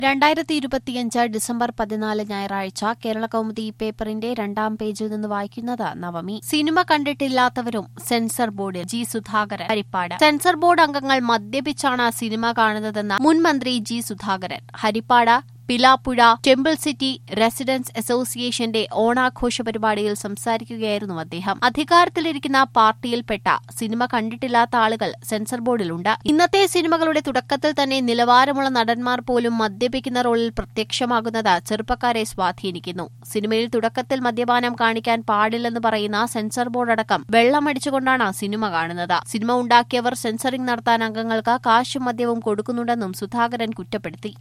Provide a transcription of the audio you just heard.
രണ്ടായിരത്തി ഇരുപത്തിയഞ്ച് ഡിസംബർ പതിനാല് ഞായറാഴ്ച കേരള കൗമുദി പേപ്പറിന്റെ രണ്ടാം പേജിൽ നിന്ന് വായിക്കുന്നത് നവമി സിനിമ കണ്ടിട്ടില്ലാത്തവരും censor board G Sudhakaran Haripad censor board അംഗങ്ങൾ മദ്യപിച്ചാണ് സിനിമ കാണുന്നതെന്ന മുൻ മന്ത്രി G Sudhakaran Haripad Pilappuzha temple city residence അസോസിയേഷന്റെ ഓണാഘോഷ പരിപാടിയിൽ സംസാരിക്കുകയായിരുന്നു അദ്ദേഹം അധികാരത്തിലിരിക്കുന്ന പാർട്ടിയിൽപ്പെട്ട സിനിമ കണ്ടിട്ടില്ലാത്ത ആളുകൾ സെൻസർ ബോർഡിലുണ്ട് ഇന്നത്തെ സിനിമകളുടെ തുടക്കത്തിൽ തന്നെ നിലവാരമുള്ള നടന്മാർ പോലും മദ്യപിക്കുന്ന റോളിൽ പ്രത്യക്ഷമാകുന്നത് ചെറുപ്പക്കാരെ സ്വാധീനിക്കുന്നു സിനിമയിൽ തുടക്കത്തിൽ മദ്യപാനം കാണിക്കാൻ പാടില്ലെന്ന് പറയുന്ന സെൻസർ ബോർഡ് അടക്കം വെള്ളമടിച്ചുകൊണ്ടാണ് സിനിമ കാണുന്നത് സിനിമ ഉണ്ടാക്കിയവർ സെൻസറിംഗ് നടത്താൻ അംഗങ്ങൾക്ക് കാശും മദ്യവും കൊടുക്കുന്നുണ്ടെന്നും സുധാകരൻ കുറ്റപ്പെടുത്തി